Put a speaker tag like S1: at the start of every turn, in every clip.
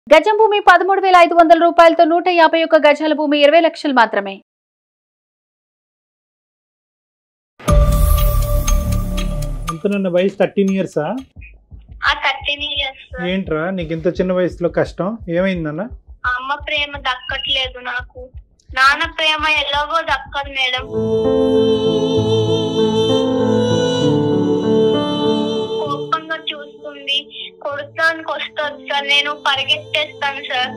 S1: గజం భూమి పదమూడు వేల ఐదు వందల రూపాయలతో నూట యాభై ఒక్క గజాల భూమి ఇరవై లక్షలు మాత్రమే
S2: ఎంత నన్న వయసు థర్టీన్ ఇయర్సా
S3: ఆ థర్టీన్ ఇయర్స్
S2: ఏంట్రా నీకు ఇంత చిన్న వయసులో కష్టం ఏమైందన్న
S3: అమ్మ ప్రేమ దక్కట్లేదు నాకు నాన్న ప్రేమ ఎలాగో దక్కదు మేడం కోపంగా చూస్తుంది కొడతానికి వస్తుంది సార్ నేను పరిగెత్తేస్తాను సార్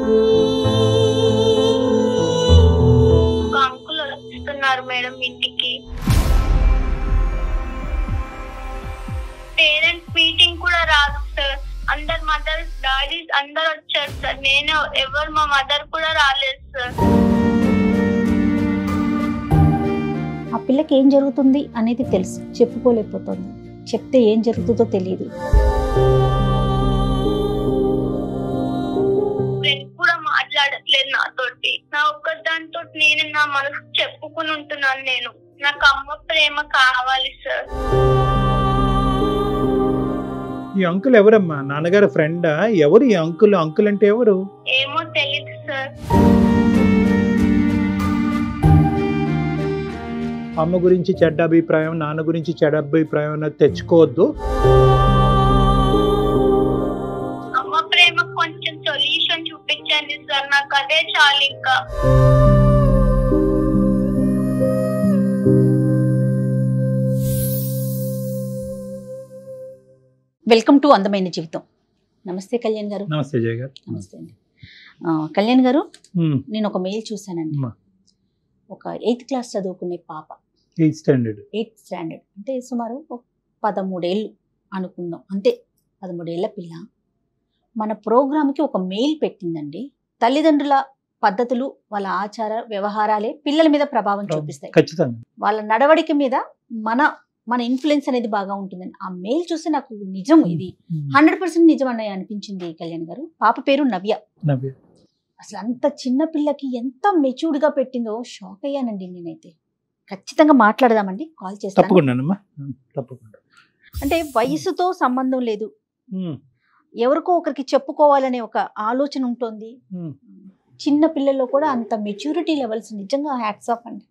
S3: ఒక అంకుల్ వస్తున్నారు మేడం ఇంటికి పేరెంట్స్ మీటింగ్ కూడా రాదు సార్ అందరు మదర్ డాడీస్ అందరు వచ్చారు సార్ నేను ఎవరు మా మదర్ కూడా రాలేదు సార్
S4: ఆ పిల్లకి ఏం జరుగుతుంది అనేది తెలుసు చెప్పుకోలేకపోతుంది చెప్తే ఏం జరుగుతుందో తెలియదు
S3: ఫ్రెండ్ కూడా మాట్లాడట్లేదు నాతోటి నా ఒక్కదానితో నేను నా మనసు చెప్పుకుని ఉంటున్నాను నేను నాకు అమ్మ ప్రేమ కావాలి సార్
S2: ఈ అంకుల్ ఎవరమ్మా నాన్నగారి ఫ్రెండా ఎవరు ఈ అంకుల్ అంకుల్ అంటే ఎవరు
S3: ఏమో తెలియదు సార్
S2: అమ్మ గురించి చెడ్డ అభిప్రాయం నాన్న గురించి చెడ్డ అభిప్రాయం అన్నది తెచ్చుకోవద్దు
S3: అమ్మ ప్రేమ కొంచెం సొల్యూషన్ చూపించండి సార్ నాకు అదే చాలు ఇంకా
S4: వెల్కమ్ టు అందమైన జీవితం నమస్తే కళ్యాణ్ గారు
S2: నమస్తే జయ గారు
S4: నమస్తే అండి ఆ, కళ్యాణ్ గారు
S2: ఉమ్,
S4: నేను ఒక మెయిల్ చూశానండి
S2: అమ్మా.
S4: ఒక ఎయిత్ క్లాస్ చదువుకునే పాప
S2: ఎయిత్ స్టాండర్డ్
S4: ఎయిత్ స్టాండర్డ్ అంటే సుమారు ఒక పదమూడేళ్ళు అనుకుందాం అంతే పదమూడేళ్ల పిల్ల మన ప్రోగ్రామ్కి ఒక మెయిల్ పెట్టిందండి తల్లిదండ్రుల పద్ధతులు వాళ్ళ ఆచార వ్యవహారాలే పిల్లల మీద ప్రభావం చూపిస్తాయి
S2: ఖచ్చితంగా
S4: వాళ్ళ నడవడిక మీద మన మన ఇన్ఫ్లుయెన్స్ అనేది బాగా ఉంటుందని ఆ మెయిల్ చూసి నాకు నిజం ఇది
S2: ఉమ్,
S4: హండ్రెడ్ పర్సెంట్ నిజం అని అనిపించింది కళ్యాణ్ గారు పాప పేరు నవ్య
S2: నవ్య.
S4: అసలు అంత చిన్న పిల్లకి ఎంత మెచ్యూర్డ్ గా పెట్టిందో షాక్ అయ్యానండి నేనైతే ఖచ్చితంగా మాట్లాడదామండి కాల్ చేస్తాను
S2: తప్పకుండానమ్మా ఉమ్, తప్పకుండా
S4: అంటే వయసుతో సంబంధం లేదు
S2: ఉమ్,
S4: ఎవరికో ఒకరికి చెప్పుకోవాలనే ఒక ఆలోచన ఉంటుంది
S2: ఉమ్.
S4: చిన్న పిల్లల్లో కూడా అంత మెచ్యూరిటీ లెవెల్స్ నిజంగా హ్యాట్స్ ఆఫ్ అండి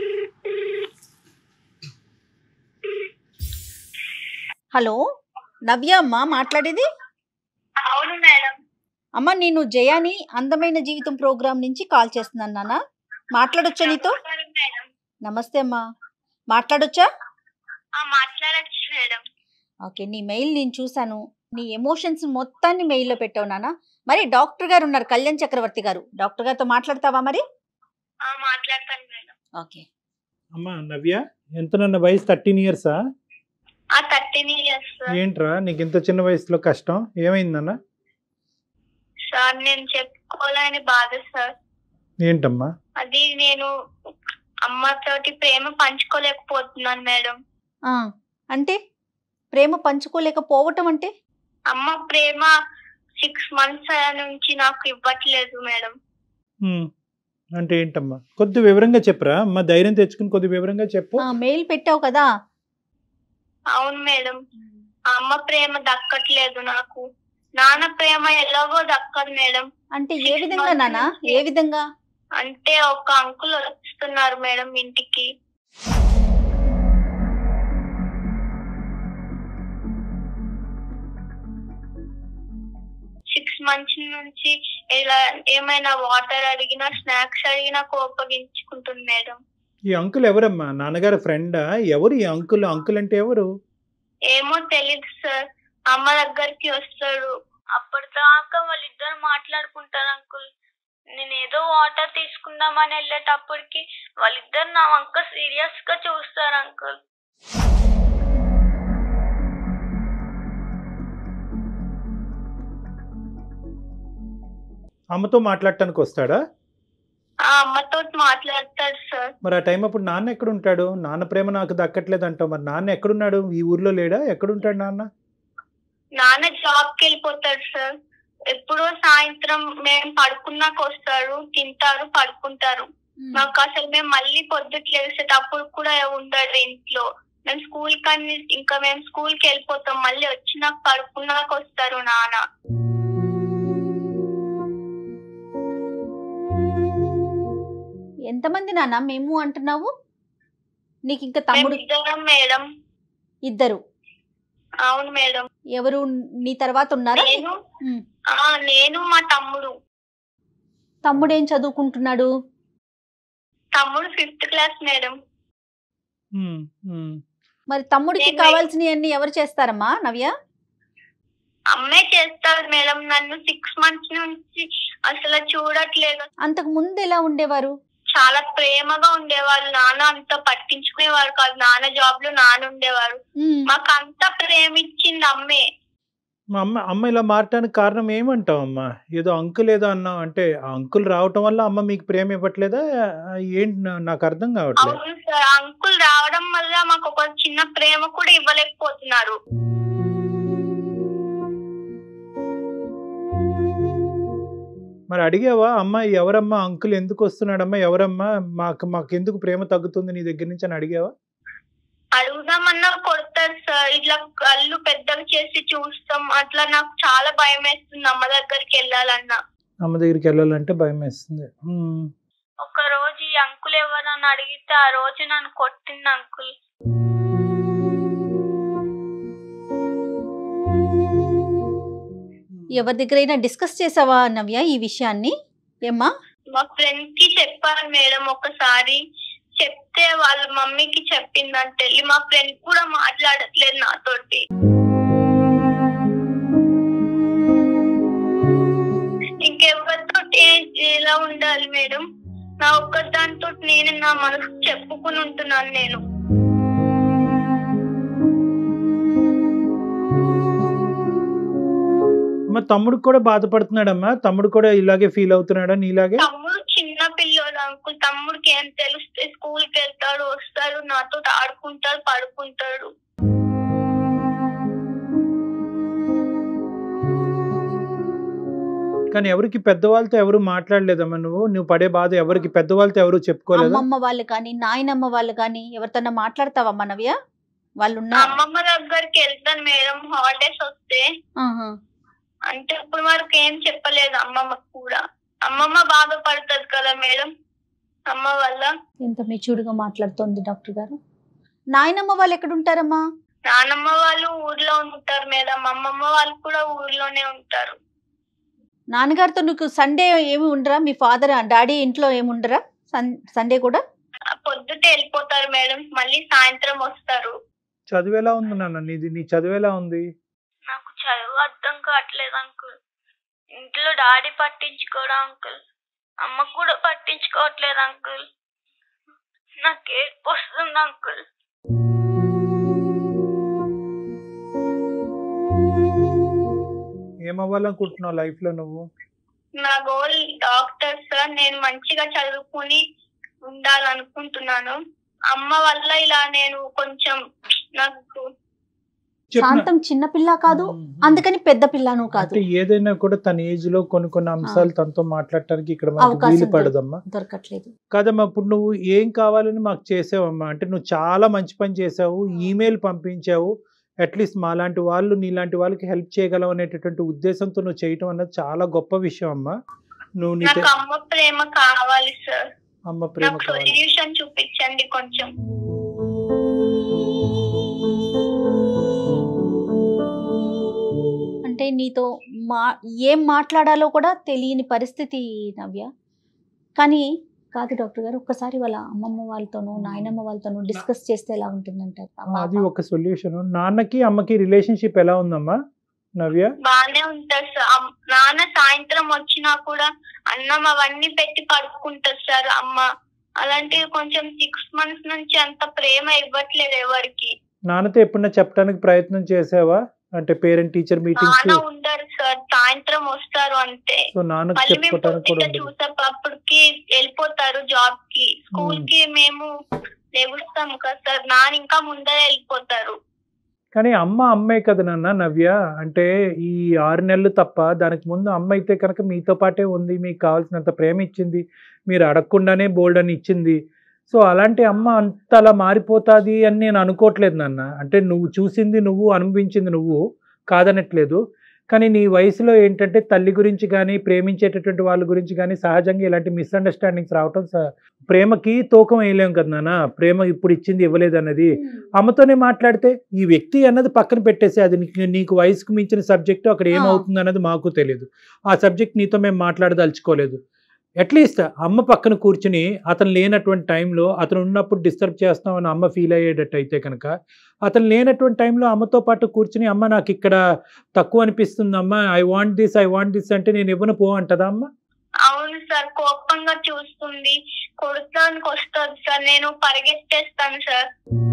S4: హలో నవ్య అమ్మ మాట్లాడేది
S3: అవును మేడం
S4: అమ్మ నేను జయాని అందమైన జీవితం ప్రోగ్రామ్ నుంచి కాల్ చేస్తున్నాను నాన్న మాట్లాడొచ్చా నీతో
S3: నమస్కారం మేడం
S4: నమస్తే అమ్మా మాట్లాడొచ్చా
S3: ఆ, మాట్లాడచ్చు మేడం
S4: ఓకే నీ మెయిల్ నేను చూశాను నీ ఎమోషన్స్ మొత్తాన్ని మెయిల్లో పెట్టావు నాన్న మరి డాక్టర్ గారు ఉన్నారు కళ్యాణ్ చక్రవర్తి గారు డాక్టర్ గారితో మాట్లాడతావా మరి
S3: ఆ, మాట్లాడతాను మేడం
S4: ఓకే
S2: అమ్మా నవ్య ఎంత నన్న వయసు థర్టీన్ ఇయర్సా
S3: ఆ థర్టీన్ ఇయర్స్
S2: ఏంట్రా నీకు ఇంత చిన్న వయసులో కష్టం ఏమైందన్న
S3: సార్ నేను చెప్పుకోలేని బాధ సార్
S2: ఏంటమ్మా
S3: అది నేను అమ్మతోటి ప్రేమ పంచుకోలేకపోతున్నాను మేడం
S4: ఆ, అంటే ప్రేమ పంచుకోలేకపోవటం అంటే
S3: అమ్మ ప్రేమ సిక్స్ మంత్స్ నుంచి నాకు ఇవ్వట్లేదు మేడం
S2: ఉమ్, అంటే ఏంటమ్మా కొద్ది వివరంగా చెప్పురా అమ్మా ధైర్యం తెచ్చుకుని కొద్ది వివరంగా చెప్పు
S4: ఆ, మెయిల్ పెట్టావు కదా
S3: అవును మేడం ఆ అమ్మ ప్రేమ దక్కట్లేదు నాకు నాన్న ప్రేమ ఎలాగో దక్కదు మేడం
S4: అంటే ఏ విధంగా నాన్న ఏ విధంగా
S3: అంటే ఒక అంకుల్ వస్తున్నారు మేడం ఇంటికి సిక్స్ మంత్స్ నుంచి ఇలా ఏమైనా వాటర్ అడిగినా స్నాక్స్ అడిగినా కోపగించుకుంటుంది మేడం
S2: ఈ అంకుల్ ఎవరమ్మా నాన్నగారి ఫ్రెండా ఎవరు ఈ అంకుల్ అంకుల్ అంటే ఎవరు
S3: ఏమో తెలీదు సార్ అమ్మ దగ్గరికి వస్తాడు అప్పటిదాకా వాళ్ళిద్దరు మాట్లాడుకుంటారు అంకుల్ నేను ఏదో వాటర్ తీసుకుందామని వెళ్ళేటప్పటికి వాళ్ళిద్దరు నా వంక సీరియస్ గా చూస్తారు అంకుల్
S2: అమ్మతో మాట్లాడటానికి వస్తాడా
S3: ఆ అమ్మతో మాట్లాడతాడు సార్
S2: మరి ఆ టైం అప్పుడు నాన్న ఎక్కడ ఉంటాడు నాన్న ప్రేమ నాకు దక్కట్లేదు అంటావు మరి నాన్న ఎక్కడున్నాడు ఈ ఊర్లో లేడా ఎక్కడుంటాడు నాన్న
S3: నాన్న జాబ్ కి వెళ్ళిపోతాడు సార్ ఎప్పుడో సాయంత్రం మేము పడుకున్నాక వస్తారు తింటారు పడుకుంటారు మాకు అసలు మేము మళ్ళీ పొద్దుట్లు లేసేటప్పుడు కూడా ఉండడు ఇంట్లో మేము స్కూల్ కని ఇంకా మేము స్కూల్ కి వెళ్ళిపోతాం మళ్ళీ వచ్చినాక పడుకున్నాక వస్తారు నాన్న
S4: ఎంతమంది నాన్న మేము అంటున్నావు నీకు ఇంకా తమ్ముడు
S3: మేము ఇద్దరం మేడం
S4: ఇద్దరు
S3: అవును మేడం
S4: ఎవరు నీ తర్వాత ఉన్నారా
S3: నేను
S4: ఉమ్.
S3: ఆ నేను మా తమ్ముడు
S4: తమ్ముడు ఏం చదువుకుంటున్నాడు
S3: తమ్ముడు ఫిఫ్త్ క్లాస్ మేడం
S2: ఉమ్, ఉమ్.
S4: మరి తమ్ముడికి
S3: నేను-
S4: కావాల్సినవన్నీ ఎవరు చేస్తారమ్మా నవ్య
S3: అమ్మే చేస్తారు మేడం నన్ను సిక్స్ మంత్స్ నుంచి అసలు చూడట్లేదు
S4: అంతకు ముందు ఎలా ఉండేవారు
S3: చాలా ప్రేమగా ఉండేవాళ్ళు నాన్న అంత పట్టించుకునేవారు కాదు నాన్న జాబ్ లో నాన్న ఉండేవారు
S4: ఉమ్.
S3: మాకు అంత ప్రేమ ఇచ్చింది అమ్మే
S2: మా అమ్మ అమ్మ ఇలా మారటానికి కారణం ఏమంటావు అమ్మ ఏదో అంకుల్ ఏదో అన్నావు అంటే ఆ అంకుల్ రావటం వల్ల అమ్మ మీకు ప్రేమ ఇవ్వట్లేదా ఆ, ఏంటి నా- నాకు అర్థం కావట్లేదు
S3: అవును సార్ అంకుల్ రావడం వల్ల మాకు ఒక చిన్న ప్రేమ కూడా ఇవ్వలేకపోతున్నారు
S2: మరి అడిగావా అమ్మ ఎవరమ్మా అంకుల్ ఎందుకు వస్తున్నాడమ్మా ఎవరమ్మా మాకు మాకు ఎందుకు ప్రేమ తగ్గుతుంది నీ దగ్గర నుంచి అని అడిగావా
S3: అడుగుదామన్నా కొడతారు సార్ ఇట్లా కళ్ళు పెద్దగా చేసి చూస్తాం అట్లా నాకు చాలా భయం వేస్తుంది అమ్మ దగ్గరికి వెళ్ళాలన్నా
S2: అమ్మ దగ్గరికి వెళ్ళాలంటే భయం వేస్తుంది ఉమ్.
S3: ఒక రోజు ఈ అంకుల్ ఎవరని అడిగితే ఆ రోజు నన్ను కొట్టింది అంకుల్
S4: ఎవరి దగ్గరైనా డిస్కస్ చేసావా నవ్య ఈ విషయాన్ని ఏమ్మా
S3: మా ఫ్రెండ్ కి చెప్పాను మేడం ఒకసారి చెప్తే వాళ్ళ మమ్మీకి చెప్పిందంటే వెళ్ళి మా ఫ్రెండ్ కూడా మాట్లాడట్లేదు నాతోటి ఇంకెవరితో ఎలా ఉండాలి మేడం నా ఒక్క దాంతో నేను నా మనసు చెప్పుకుని ఉంటున్నాను నేను
S2: అమ్మ తమ్ముడు కూడా బాధపడుతున్నాడమ్మా తమ్ముడు కూడా ఇలాగే ఫీల్ అవుతున్నాడా నీలాగే
S3: తమ్ముడు చిన్న పిల్లోడు అంకుల్ తమ్ముడికి ఏం తెలుస్తే స్కూల్ కి వెళ్తాడు వస్తాడు నాతో ఆడుకుంటాడు పడుకుంటాడు
S2: కానీ ఎవరికి పెద్దవాళ్ళతో ఎవరు మాట్లాడలేదమ్మా నువ్వు నువ్వు పడే బాధ ఎవరికి పెద్దవాళ్ళతో ఎవరు చెప్పుకోలేదా
S4: అమ్మమ్మ వాళ్ళు కానీ నాయనమ్మ వాళ్ళు కానీ ఎవరితోన్నా మాట్లాడతావమ్మా నవ్య వాళ్ళు ఉన్నా
S3: అమ్మమ్మ దగ్గరికి వెళ్తాను మేడం హాలిడేస్ వస్తే
S4: ఆహా.
S3: అంటే ఇప్పుడు వరకు ఏం చెప్పలేదు అమ్మమ్మకు కూడా అమ్మమ్మ బాధపడుతుంది కదా మేడం అమ్మ వల్ల
S4: ఎంత మెచ్యూర్డ్గా మాట్లాడుతోంది డాక్టర్ గారు నాయనమ్మ వాళ్ళు ఎక్కడ ఉంటారమ్మా
S3: నానమ్మ వాళ్ళు ఊర్లో ఉంటారు మేడం అమ్మమ్మ వాళ్ళు కూడా ఊర్లోనే ఉంటారు
S4: నాన్నగారితో నీకు సండే ఏమి ఉండరా మీ ఫాదర్ డాడీ ఇంట్లో ఏమి ఉండరా సన్- సండే కూడా
S3: ఆ పొద్దుటే వెళ్ళిపోతారు మేడం మళ్ళీ సాయంత్రం వస్తారు
S2: చదువు ఎలా ఉంది నాన్న నీది నీ చదువు ఎలా ఉంది
S3: నాకు చదువు అర్థం కావట్లేదు అంకుల్ ఇంట్లో డాడీ పట్టించుకోవడం అంకుల్ అమ్మ కూడా పట్టించుకోవట్లేదు అంకుల్ నాకు ఏడుపు వస్తుంది అంకుల్
S2: ఏమవ్వాలనుకుంటున్నావు లైఫ్ లో నువ్వు
S3: నా గోల్ డాక్టర్ సార్ నేను మంచిగా చదువుకుని ఉండాలనుకుంటున్నాను అమ్మ వల్ల ఇలా నేను కొంచెం నాకు
S2: చెప్పు నా-
S4: శాంతం చిన్న పిల్ల కాదు అందుకని పెద్ద పిల్లను కాదు
S2: అంటే ఏదైనా కూడా తన ఏజ్ లో కొన్ని కొన్ని అంశాలు తనతో మాట్లాడటానికి ఇక్కడ మనకి
S4: అవకాశం
S2: వీలు పడదమ్మా
S4: దొరకట్లేదు
S2: కాదమ్మా ఇప్పుడు నువ్వు ఏం కావాలని మాకు చేసావమ్మా అంటే నువ్వు చాలా మంచి పని చేసావు ఈమెయిల్ పంపించావు అట్లీస్ట్ మాలాంటి వాళ్ళు నీలాంటి వాళ్ళకి హెల్ప్ చేయగలవు అనేటటువంటి ఉద్దేశంతో నువ్వు చేయటం అన్నది చాలా గొప్ప విషయం అమ్మా నువ్వు నీ
S3: నాకు అమ్మ ప్రేమ కావాలి సార్
S2: అమ్మ ప్రేమ
S3: నాకు
S2: కావాలి
S3: సొల్యూషన్ చూపించండి కొంచెం
S4: అంటే నీతో మా ఏం మాట్లాడాలో కూడా తెలియని పరిస్థితి నవ్య కానీ కాదు డాక్టర్ గారు ఒక్కసారి వాళ్ళ అమ్మమ్మ వాళ్ళతోనూ నాయనమ్మ వాళ్ళతోనూ డిస్కస్ చేస్తే ఎలా ఉంటుందంటారు ఆ పాప.
S2: అది ఒక సొల్యూషన్ నాన్నకి అమ్మకి రిలేషన్షిప్ ఎలా ఉందమ్మా నవ్య
S3: బానే ఉంటారు సార్ అమ్- నాన్న సాయంత్రం వచ్చినా కూడా అన్నం అవన్నీ పెట్టి పడుకుంటారు సార్ అమ్మ అలాంటివి కొంచెం సిక్స్ మంత్స్ నుంచి అంత ప్రేమ ఇవ్వట్లేదు ఎవరికి
S2: నాన్నతో ఎప్పుడన్నా చెప్పడానికి ప్రయత్నం చేసావా అంటే పేరెంట్ టీచర్ మీటింగ్స్
S3: నాన్న ఉండరు సార్ సాయంత్రం వస్తారు అంతే
S2: సో నాన్నకి
S3: మళ్ళీ మేము
S2: చెప్పుకోవడానికి కూడా
S3: పొద్దుట
S2: ఉండదు
S3: చూసేటప్పటికి వెళ్ళిపోతారు జాబ్ కి స్కూల్ కి మేము లెగుస్తాం కదా సార్ నాన్న ఇంకా ముందరే వెళ్ళిపోతారు
S2: కానీ అమ్మ అమ్మే కదా నాన్న నవ్య అంటే ఈ ఆరు నెలలు తప్ప దానికి ముందు అమ్మ అయితే కనుక మీతో పాటే ఉంది మీకు కావాల్సినంత ప్రేమ ఇచ్చింది మీరు అడగకుండానే బోల్డ్ అని ఇచ్చింది సో అలాంటి అమ్మ అంత అలా మారిపోతుంది అని నేను అనుకోవట్లేదు నాన్న అంటే నువ్వు చూసింది నువ్వు అనుభవించింది నువ్వు కాదనట్లేదు కానీ నీ వయసులో ఏంటంటే తల్లి గురించి కానీ ప్రేమించేటటువంటి వాళ్ళ గురించి కానీ సహజంగా ఇలాంటి మిస్అండర్స్టాండింగ్స్ రావటం స- ప్రేమకి తూకం వేయలేం కదా నాన్న ప్రేమ ఇప్పుడు ఇచ్చింది ఇవ్వలేదు అన్నది అమ్మతోనే మాట్లాడితే ఈ వ్యక్తి అన్నది పక్కన పెట్టేసి అది నీకు నీకు వయసుకు మించిన సబ్జెక్టు అక్కడ ఏమవుతుంది అన్నది మాకు తెలియదు ఆ సబ్జెక్ట్ నీతో మేము మాట్లాడదలుచుకోలేదు అట్లీస్ట్ అమ్మ పక్కన కూర్చుని అతను లేనటువంటి టైంలో అతను ఉన్నప్పుడు డిస్టర్బ్ చేస్తామని అమ్మ ఫీల్ అయ్యేటట్టు అయితే కనుక అతను లేనటువంటి టైంలో అమ్మతో పాటు కూర్చుని అమ్మ నాకు ఇక్కడ తక్కువ అనిపిస్తుంది అమ్మ I want this I want this అంటే నేను ఇవ్వను పో అంటదా అమ్మ
S3: అవును సార్ కోపంగా చూస్తుంది కొడతానికి వస్తుంది సార్ నేను పరిగెత్తేస్తాను సార్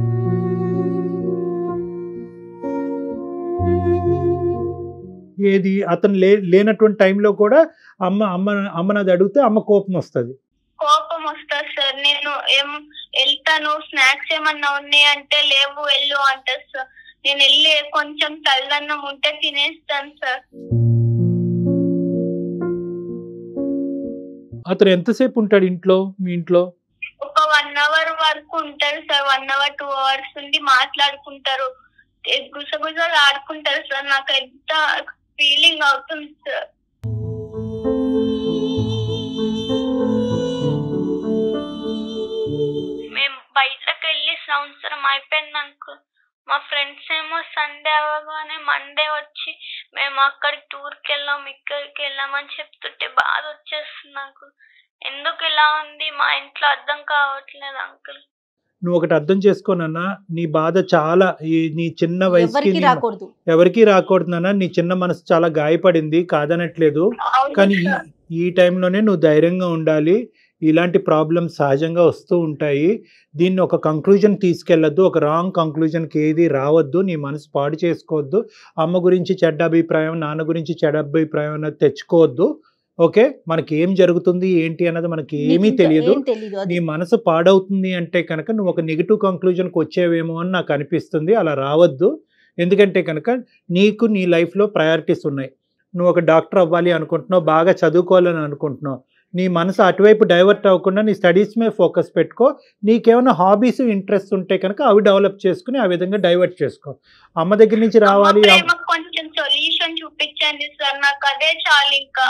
S2: ఏది అతను లే లేనటువంటి టైంలో కూడా అమ్మ అమ్మ అమ్మ నాది అడిగితే అమ్మ కోపం వస్తుంది
S3: కోపం వస్తుంది సార్ నేను ఏం వెళ్తాను స్నాక్స్ ఏమన్నా ఉన్నాయి అంటే లేవు వెళ్ళు అంటారు సార్ నేను వెళ్ళి కొంచెం చల్లన్నం ఉంటే తినేస్తాను సార్
S2: అతను ఎంతసేపు ఉంటాడు ఇంట్లో మీ ఇంట్లో
S3: ఒక వన్ అవర్ వరకు ఉంటారు sir one hour two hours ఉండి మాట్లాడుకుంటారు ఏ గుసగుసలు ఆడుకుంటారు సార్ నాకు ఎంత ఫీలింగ్ అవుతుంది సార్ మేము బయటకు వెళ్ళి సంవత్సరం అయిపోయింది అంకుల్ మా ఫ్రెండ్స్ ఏమో సండే అవ్వగానే మండే వచ్చి మేము అక్కడికి టూర్కి వెళ్ళాం ఇక్కడికి వెళ్ళామని చెప్తుంటే బాధ వచ్చేస్తుంది అంకుల్ ఎందుకు ఇలా ఉంది మా ఇంట్లో అర్థం కావట్లేదు అంకుల్
S2: నువ్వు ఒకటి అర్థం చేసుకోనన్నా నీ బాధ చాలా ఈ నీ చిన్న వయసుకి
S4: ఎవరికి
S2: నీ-
S4: రాకూడదు
S2: ఎవరికి రాకూడదన్నా నీ చిన్న మనసు చాలా గాయపడింది కాదనట్లేదు కానీ ఈ- ఈ టైంలోనే నువ్వు ధైర్యంగా ఉండాలి ఇలాంటి ప్రాబ్లమ్స్ సహజంగా వస్తూ ఉంటాయి దీన్ని ఒక కంక్లూజన్ తీసుకెళ్ళొద్దు ఒక రాంగ్ కంక్లూజన్కి ఏది రావద్దు నీ మనసు పాడు చేసుకోవద్దు అమ్మ గురించి చెడ్డ అభిప్రాయం నాన్న గురించి చెడ్డ అభిప్రాయం అన్నది తెచ్చుకోవద్దు ఓకే మనకి ఏం జరుగుతుంది ఏంటి అన్నది మనకి ఏమీ
S4: నీకు ఇంకా
S2: తెలియదు
S4: ఏం తెలీదు అది
S2: నీ మనసు పాడవుతుంది అంటే కనుక నువ్వు ఒక నెగిటివ్ కంక్లూజన్కి వచ్చేవేమో అని నాకు అనిపిస్తుంది అలా రావద్దు ఎందుకంటే కనుక నీకు నీ లైఫ్లో ప్రయారిటీస్ ఉన్నాయి నువ్వు ఒక డాక్టర్ అవ్వాలి అనుకుంటున్నావు బాగా చదువుకోవాలని అనుకుంటున్నావు నీ మనసు అటువైపు డైవర్ట్ అవ్వకుండా నీ స్టడీస్ మీద ఫోకస్ పెట్టుకో నీకేమైనా హాబీస్ ఇంట్రెస్ట్ ఉంటే కనుక అవి డెవలప్ చేసుకుని ఆ విధంగా డైవర్ట్ చేసుకో అమ్మ దగ్గర నుంచి రావాలి
S3: అమ్మ
S2: అమ్మ-
S3: ప్రేమకు కొంచెం సొల్యూషన్ చూపించండి సార్ నాకు అదే చాలు ఇంకా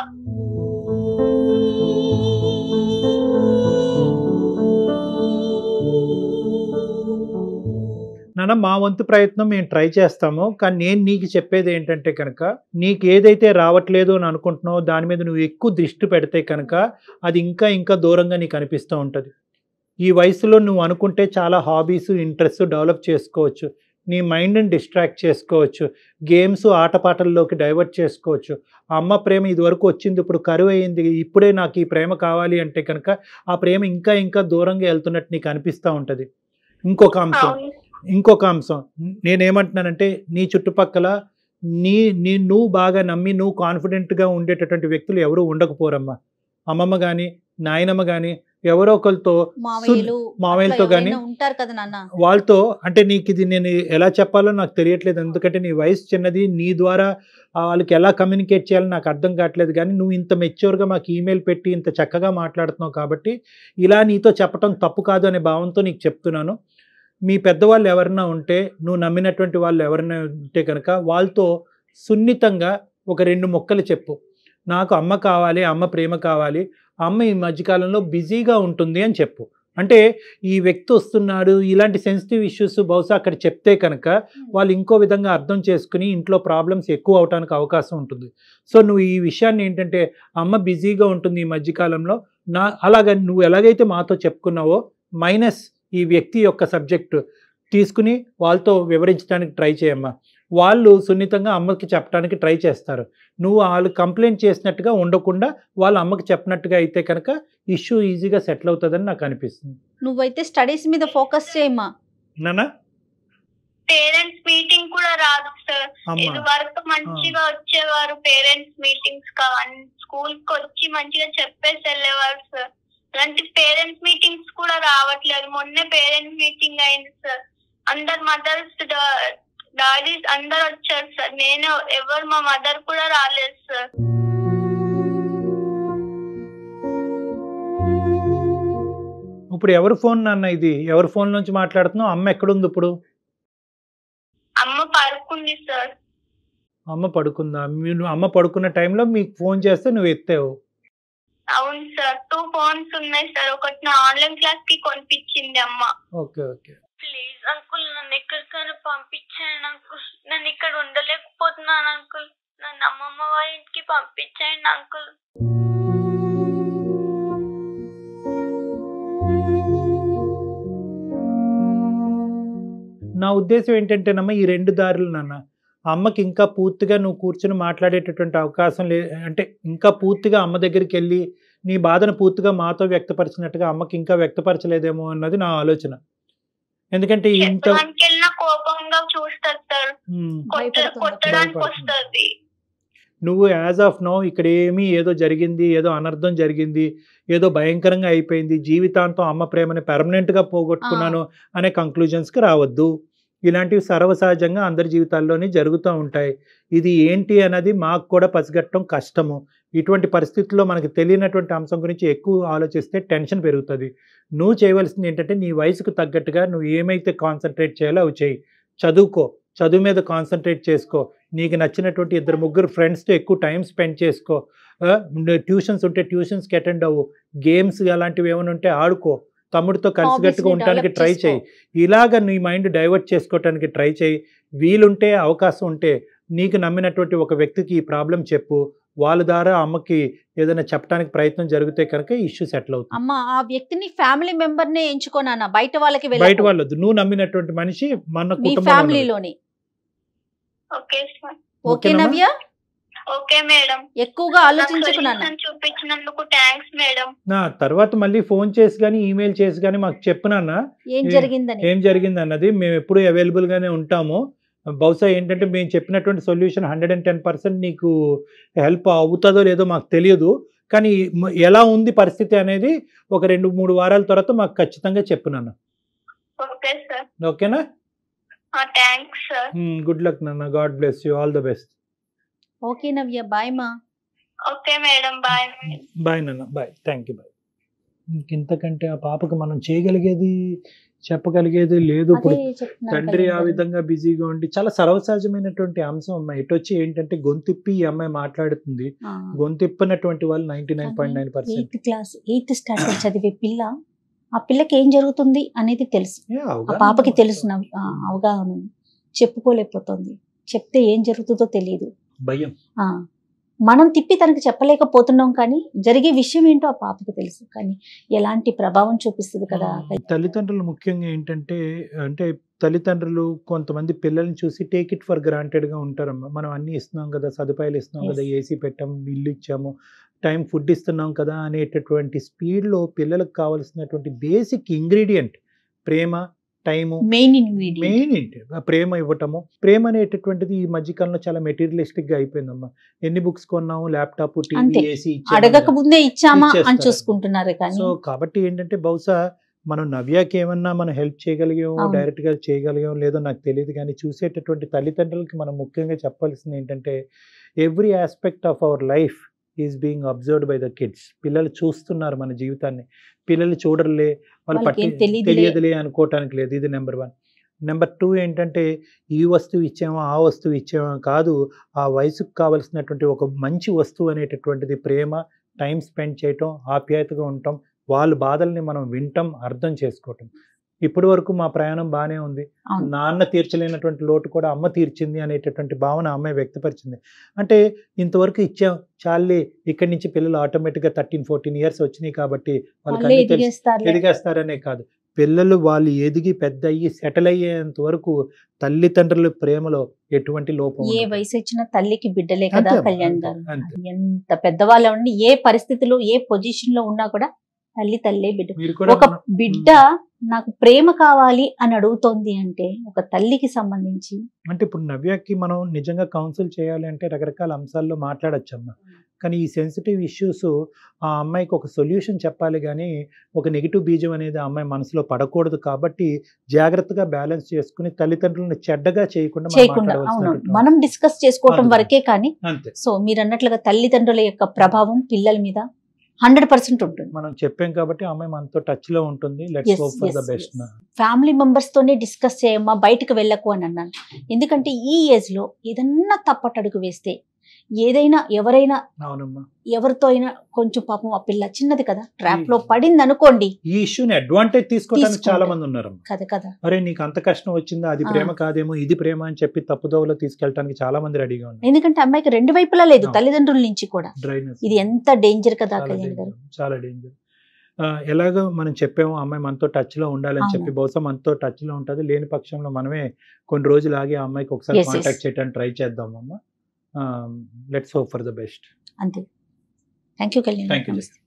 S2: నాన్న మా వంతు ప్రయత్నం మేము ట్రై చేస్తాము కానీ నేను నీకు చెప్పేది ఏంటంటే కనుక నీకు ఏదైతే రావట్లేదు అని అనుకుంటున్నావో దాని మీద నువ్వు ఎక్కువ దృష్టి పెడితే కనుక అది ఇంకా ఇంకా దూరంగా నీకు అనిపిస్తూ ఉంటుంది ఈ వయసులో నువ్వు అనుకుంటే చాలా హాబీస్ ఇంట్రెస్ట్ డెవలప్ చేసుకోవచ్చు నీ మైండ్ని డిస్ట్రాక్ట్ చేసుకోవచ్చు గేమ్స్ ఆటపాటల్లోకి డైవర్ట్ చేసుకోవచ్చు ఆ అమ్మ ప్రేమ ఇదివరకు వచ్చింది ఇప్పుడు కరువు అయింది ఇప్పుడే నాకు ఈ ప్రేమ కావాలి అంటే కనుక ఆ ప్రేమ ఇంకా ఇంకా దూరంగా వెళ్తున్నట్టు నీకు అనిపిస్తూ ఉంటుంది ఇంకొక అంశం
S3: అవును
S2: ఇంకొక అంశం నేనేమంటున్నానంటే నీ చుట్టుపక్కల నీ నీ నువ్వు బాగా నమ్మి నువ్వు కాన్ఫిడెంట్గా ఉండేటటువంటి వ్యక్తులు ఎవరు ఉండకపోరమ్మా అమ్మమ్మ కానీ నాయనమ్మ కానీ ఎవరో ఒకరితో
S4: మావయ్యలు
S2: మావయ్యలతో
S4: అట్లా
S2: కానీ
S4: ఎవరైనా ఉంటారు కదా నాన్న
S2: వాళ్ళతో అంటే నీకు ఇది నేను ఎలా చెప్పాలో నాకు తెలియట్లేదు ఎందుకంటే నీ వయసు చిన్నది నీ ద్వారా ఆ వాళ్ళకి ఎలా కమ్యూనికేట్ చేయాలో నాకు అర్థం కావట్లేదు కానీ నువ్వు ఇంత మెచ్యూర్గా మాకు ఈమెయిల్ పెట్టి ఇంత చక్కగా మాట్లాడుతున్నావు కాబట్టి ఇలా నీతో చెప్పటం తప్పు కాదు అనే భావంతో నీకు చెప్తున్నాను మీ పెద్దవాళ్ళు ఎవరైనా ఉంటే నువ్వు నమ్మినటువంటి వాళ్ళు ఎవరైనా ఉంటే కనుక వాళ్ళతో సున్నితంగా ఒక రెండు మొక్కలు చెప్పు నాకు అమ్మ కావాలి అమ్మ ప్రేమ కావాలి అమ్మ ఈ మధ్యకాలంలో బిజీగా ఉంటుంది అని చెప్పు అంటే ఈ వ్యక్తి వస్తున్నాడు ఇలాంటి సెన్సిటివ్ ఇష్యూస్ బహుశా అక్కడ చెప్తే కనుక వాళ్ళు ఇంకో విధంగా అర్థం చేసుకుని ఇంట్లో ప్రాబ్లమ్స్ ఎక్కువ అవడానికి అవకాశం ఉంటుంది సో నువ్వు ఈ విషయాన్ని ఏంటంటే అమ్మ బిజీగా ఉంటుంది ఈ మధ్యకాలంలో నా అలాగ నువ్వు ఎలాగైతే మాతో చెప్పుకున్నావో మైనస్ ఈ వ్యక్తి యొక్క సబ్జెక్టు తీసుకుని వాళ్ళతో వివరించడానికి ట్రై చేయమ్మా వాళ్ళు సున్నితంగా అమ్మకి చెప్పడానికి ట్రై చేస్తారు నువ్వు వాళ్ళు కంప్లైంట్ చేసినట్టుగా ఉండకుండా వాళ్ళ అమ్మకి చెప్పినట్టుగా అయితే కనుక ఇష్యూ ఈజీగా సెటిల్ అవుతుందని నాకు అనిపిస్తుంది
S4: నువ్వైతే స్టడీస్ మీద ఫోకస్ చేయమ్మా
S2: నానా
S3: పేరెంట్స్ మీటింగ్ కూడా రాదు సార్ ఇది
S2: అమ్మ
S3: వరకు మంచిగా వచ్చేవారు పేరెంట్స్ మీటింగ్స్ స్కూల్ కి వచ్చి మంచిగా చెప్పేసి వెళ్ళేవారు సార్ అలాంటి పేరెంట్స్ మీటింగ్స్ కూడా రావట్లేదు మొన్నే పేరెంట్స్ మీటింగ్ అయింది సార్ అందరు మదర్స్ డాడీస్ అందరు వచ్చారు సార్ నేను ఎవరు మా మదర్ కూడా రాలేదు సార్
S2: ఇప్పుడు ఎవరి ఫోన్ నాన్న ఇది ఎవరి ఫోన్ నుంచి మాట్లాడుతున్నావు అమ్మ ఎక్కడుంది ఇప్పుడు
S3: అమ్మ పడుకుంది సార్
S2: అమ్మ పడుకుందా మీరు అమ్మ పడుకున్న టైంలో మీకు ఫోన్ చేస్తే నువ్వు ఎత్తావు
S3: అవును సార్ టూ ఫోన్స్ ఉన్నాయి సార్ ఒకటి నా ఆన్లైన్ క్లాస్ కి కొనిపించింది అమ్మ
S2: ఓకే ఓకే
S5: ప్లీజ్ అంకుల్ నన్ను ఎక్కడికైనా పంపించేయండి అంకుల్ నేను ఇక్కడ ఉండలేకపోతున్నాను అంకుల్ నన్ను అమ్మమ్మ వాళ్ళ ఇంటికి పంపించేయండి అంకుల్
S2: నా ఉద్దేశం ఏంటంటేనమ్మా ఈ రెండు దారులు నాన్న అమ్మకి ఇంకా పూర్తిగా నువ్వు కూర్చుని మాట్లాడేటటువంటి అవకాశం లే అంటే ఇంకా పూర్తిగా అమ్మ దగ్గరికి వెళ్ళి నీ బాధను పూర్తిగా మాతో వ్యక్తపరిచినట్టుగా అమ్మకి ఇంకా వ్యక్తపరచలేదేమో అన్నది నా ఆలోచన ఎందుకంటే ఇంత
S3: చెప్పడానికి వెళ్ళినా కోపంగా చూస్తారు సార్
S2: ఉమ్,
S3: కొట్ట-
S4: భయపడుతుంది.
S3: కొట్టడానికి
S2: భయపడుతుంది.
S3: వస్తుంది
S2: నువ్వు యాజ్ ఆఫ్ నో ఇక్కడ ఏమీ ఏదో జరిగింది ఏదో అనర్థం జరిగింది ఏదో భయంకరంగా అయిపోయింది జీవితాంతం అమ్మ ప్రేమని పెర్మనెంట్గా పోగొట్టుకున్నాను అనే కంక్లూజన్స్కి రావద్దు ఇలాంటివి సర్వసహజంగా అందరి జీవితాల్లోనే జరుగుతూ ఉంటాయి ఇది ఏంటి అన్నది మాకు కూడా పసిగట్టడం కష్టము ఇటువంటి పరిస్థితుల్లో మనకి తెలియనటువంటి అంశం గురించి ఎక్కువ ఆలోచిస్తే టెన్షన్ పెరుగుతుంది నువ్వు చేయవలసింది ఏంటంటే నీ వయసుకు తగ్గట్టుగా నువ్వు ఏమైతే కాన్సన్ట్రేట్ చేయాలో అవి చేయి చదువుకో చదువు మీద కాన్సన్ట్రేట్ చేసుకో నీకు నచ్చినటువంటి ఇద్దరు ముగ్గురు ఫ్రెండ్స్తో ఎక్కువ టైం స్పెండ్ చేసుకో ట్యూషన్స్ ఉంటే ట్యూషన్స్కి అటెండ్ అవ్వు గేమ్స్ అలాంటివి ఏమైనా ఉంటే ఆడుకో తమ్ముడితో కలిసికట్టుగా
S4: Hobbies ని
S2: ఉండడానికి
S4: develop
S2: ట్రై
S4: చేసుకో.
S2: చేయి ఇలాగ నీ మైండ్ డైవర్ట్ చేసుకోవటానికి ట్రై చేయి వీలుంటే అవకాశం ఉంటే నీకు నమ్మినటువంటి ఒక వ్యక్తికి ఈ ప్రాబ్లం చెప్పు వాళ్ళ ద్వారా అమ్మకి ఏదైనా చెప్పడానికి ప్రయత్నం జరిగితే కనుక ఇష్యూ సెటిల్ అవుతుంది
S4: అమ్మ ఆ వ్యక్తిని ఫ్యామిలీ మెంబర్ నే ఎంచుకోనా బయట వాళ్ళకి
S2: బయట
S4: వెళ్ళకు.
S2: వాళ్ళు వద్దు. నువ్వు నమ్మినటువంటి మనిషి మన
S4: మీ
S2: కుటుంబంలో
S4: ఫ్యామిలీలోని
S3: ఓకే సార్
S4: ఓకే
S2: ఓకేనమ్మా?
S4: నవ్య
S3: ఓకే మేడం
S4: ఎక్కువగా
S3: నాకు
S4: ఆలోచించకు నాన్న
S3: solution చూపించినందుకు థ్యాంక్స్ మేడం
S2: నా తర్వాత మళ్ళీ ఫోన్ చేసి కానీ ఈమెయిల్ చేసి కానీ మాకు చెప్పునన్నా
S4: ఏం
S2: ఏ-
S4: జరిగిందని
S2: ఏం జరిగింది అన్నది మేము ఎప్పుడు అవైలబుల్గానే ఉంటాము బహుశా ఏంటంటే మేము చెప్పినటువంటి solution hundred and ten percent నీకు హెల్ప్ అవుతుందో లేదో మాకు తెలియదు కానీ మ- ఎలా ఉంది పరిస్థితి అనేది ఒక రెండు మూడు వారాల తర్వాత మాకు ఖచ్చితంగా చెప్పునన్న
S3: ఓకే సార్
S2: ఓకేనా
S3: థ్యాంక్స్ సార్
S2: గుడ్ లక్ నాన్న God bless you all the best
S4: okay Navya bye మా
S3: ఓకే మేడం బాయ్
S2: బాయ్ నాన్న బాయ్ థ్యాంక్ యూ బాయ్ ఇంతకంటే ఆ పాపకు మనం చేయగలిగేది చెప్పగలిగేది లేదు ఇప్పుడు
S4: అదే చెప్తున్నాను
S2: తండ్రి ఆ
S4: కళ్యాణ్ గారు.
S2: విధంగా బిజీగా ఉండి చాలా సర్వసహజమైనటువంటి అంశం అమ్మాయి ఎటు వచ్చి ఏంటంటే గొంతిప్పి ఈ అమ్మాయి మాట్లాడుతుంది
S4: ఆ.
S2: గొంతిప్పినటువంటి వాళ్ళు ninety nine point nine percent
S4: eighth class eighth standard చదివే పిల్ల ఆ పిల్లకి ఏం జరుగుతుంది అనేది తెలుసు ఆ పాపకి తెలుసు నవ్- ఆ, అవగాహన ఉంది చెప్పుకోలేకపోతుంది చెప్తే ఏం జరుగుతుందో తెలియదు
S2: భయం
S4: ఆ మనం తిప్పి తనకి చెప్పలేకపోతున్నాం కానీ జరిగే విషయం ఏంటో ఆ పాపకి తెలుసు కానీ ఎలాంటి ప్రభావం చూపిస్తుంది కదా
S2: తల్లిదండ్రులు ముఖ్యంగా ఏంటంటే అంటే తల్లిదండ్రులు కొంతమంది పిల్లల్ని చూసి టేక్ ఇట్ ఫర్ గ్రాంటెడ్ గా ఉంటారమ్మా మనం అన్ని ఇస్తున్నాం కదా సదుపాయాలు ఇస్తున్నాం కదా
S4: Yes.
S2: ఏసీ పెట్టాం ఇల్లు ఇచ్చాము టైం ఫుడ్ ఇస్తున్నాం కదా అనేటటువంటి స్పీడ్లో పిల్లలకు కావాల్సినటువంటి బేసిక్ ఇంగ్రీడియంట్ ప్రేమ టైము
S4: మెయిన్ ఇంగ్రీడియంట్
S2: మెయిన్ ఏంటి ఆ ప్రేమ ఇవ్వటము ప్రేమ అనేటటువంటిది ఈ మధ్యకాలంలో చాలా మెటీరియలిస్టిక్ గా అయిపోయిందమ్మా ఎన్ని బుక్స్ కొన్నాము ల్యాప్టాప్ టీవీ
S4: అంతే.
S2: ఏసీ
S4: అడగక ముందే ఇచ్చామా అని
S2: ఇచ్చేస్తారు.
S4: చూసుకుంటున్నారు కానీ
S2: సో కాబట్టి ఏంటంటే బహుశా మనం నవ్యాకి ఏమన్నా మనం హెల్ప్ చేయగలిగాము
S4: అవును.
S2: డైరెక్ట్ గా చేయగలిగాము లేదో నాకు తెలియదు కానీ చూసేటటువంటి తల్లిదండ్రులకి మనం ముఖ్యంగా చెప్పాల్సింది ఏంటంటే every aspect of our life is being observed by the kids పిల్లలు చూస్తున్నారు మన జీవితాన్ని పిల్లలు చూడరులే వాళ్ళు
S4: వాళ్ళకి
S2: పట్టి
S4: ఏం తెలీదులే.
S2: తెలియదులే అనుకోవటానికి లేదు ఇది నెంబర్ వన్ నెంబర్ టూ ఏంటంటే ఈ వస్తువు ఇచ్చామా ఆ వస్తువు ఇచ్చామా కాదు ఆ వయసుకు కావలసినటువంటి ఒక మంచి వస్తువు అనేటటువంటిది ప్రేమ టైం స్పెండ్ చేయటం ఆప్యాయతగా ఉండటం వాళ్ళ బాధల్ని మనం వింటాం అర్థం చేసుకోవటం ఇప్పటి వరకు మా ప్రయాణం బాగానే ఉంది
S4: అవును.
S2: నాన్న తీర్చలేనటువంటి లోటు కూడా అమ్మ తీర్చింది అనేటటువంటి భావన అమ్మాయి వ్యక్తపరిచింది అంటే ఇంతవరకు ఇచ్చాం చాలే ఇక్కడి నుంచి పిల్లలు ఆటోమేటిక్గా థర్టీన్ ఫోర్టీన్ ఇయర్స్ వచ్చినాయి కాబట్టి వాళ్ళకి
S4: వాళ్ళే
S2: అన్ని తెలుసు
S4: ఎదిగేస్తారు
S2: ఎదిగేస్తారనే కాదు పిల్లలు వాళ్ళు ఎదిగి పెద్ద అయ్యి సెటిల్ అయ్యేంత వరకు తల్లిదండ్రుల ప్రేమలో ఎటువంటి లోపం
S4: ఏ
S2: ఉండదు.
S4: వయసు వచ్చిన తల్లికి బిడ్డలే కదా
S2: అంతే అమ్మా,
S4: కళ్యాణ్
S2: అంతే,
S4: గారు
S2: అంతే.
S4: ఎంత పెద్దవాళ్ళ ఉండి ఏ పరిస్థితిలో ఏ పొజిషన్ లో ఉన్నా కూడా తల్లి తల్లే బిడ్డ
S2: మీరు కూడా
S4: ఒక
S2: మన-
S4: బిడ్డ నాకు ప్రేమ కావాలి అని అడుగుతోంది అంటే ఒక తల్లికి సంబంధించి
S2: అంటే ఇప్పుడు నవ్యకి మనం నిజంగా కౌన్సిల్ చేయాలి అంటే రకరకాల అంశాల్లో మాట్లాడచ్చమ్మా కానీ ఈ సెన్సిటివ్ ఇష్యూస్ ఆ అమ్మాయికి ఒక సొల్యూషన్ చెప్పాలి కానీ ఒక నెగిటివ్ బీజం అనేది ఆ అమ్మాయి మనసులో పడకూడదు కాబట్టి జాగ్రత్తగా బ్యాలెన్స్ చేసుకుని తల్లిదండ్రులను చెడ్డగా చేయకుండా మనం
S4: చేయకుండా అవును
S2: మాట్లాడవలసినటువంటి
S4: మనం డిస్కస్ చేసుకోవటం
S2: అవును.
S4: వరకే కానీ
S2: అంతే
S4: సో మీరు అన్నట్లుగా తల్లిదండ్రుల యొక్క ప్రభావం పిల్లల మీద హండ్రెడ్ పర్సెంట్ ఉంటుంది
S2: మనం చెప్పాం కాబట్టి ఆ అమ్మాయి మనతో టచ్ లో ఉంటుంది let's
S4: Yes,
S2: hope for the
S4: yes,
S2: best
S4: yes. Family members తోనే డిస్కస్ చేయమ్మా బయటకు వెళ్ళకు అని అన్నాను ఎందుకంటే ఈ ఏజ్ లో ఏదన్నా తప్పటడుగు వేస్తే ఏదైనా ఎవరైనా
S2: అవునమ్మా
S4: ఎవరితో అయినా కొంచెం పాపం ఆ పిల్ల చిన్నది కదా ట్రాప్ లో పడింది అనుకోండి
S2: ఈ ఇష్యూని అడ్వాంటేజ్ తీసుకోవడానికి
S4: తీసుకుంటారు.
S2: చాలా మంది ఉన్నారమ్మా
S4: కదా కదా
S2: అరే నీకు అంత కష్టం వచ్చిందా అది
S4: ఆ.
S2: ప్రేమ కాదేమో ఇది ప్రేమ అని చెప్పి తప్పుదోవలో తీసుకెళ్ళడానికి చాలా మంది రెడీగా ఉన్నారు
S4: ఎందుకంటే అమ్మాయికి రెండు వైపులా లేదు
S2: అవును.
S4: తల్లిదండ్రుల నుంచి కూడా
S2: డ్రైనెస్
S4: ఇది ఎంత డేంజర్ కదా
S2: చాలా
S4: కళ్యాణ్ గారు
S2: డేంజర్ చాలా డేంజర్ ఎలాగో మనం చెప్పాము అమ్మాయి మనతో టచ్ లో ఉండాలని
S4: అవును.
S2: చెప్పి బహుశా మనతో టచ్ లో ఉంటుంది లేని పక్షంలో మనమే కొన్ని రోజులు ఆగి ఆ అమ్మాయికి ఒకసారి
S4: Yes, yes.
S2: కాంటాక్ట్ చేయడానికి ట్రై చేద్దాం అమ్మ let's hope for the best
S4: అంతే thank you Kalyan
S2: Thank you,
S4: నమస్తే.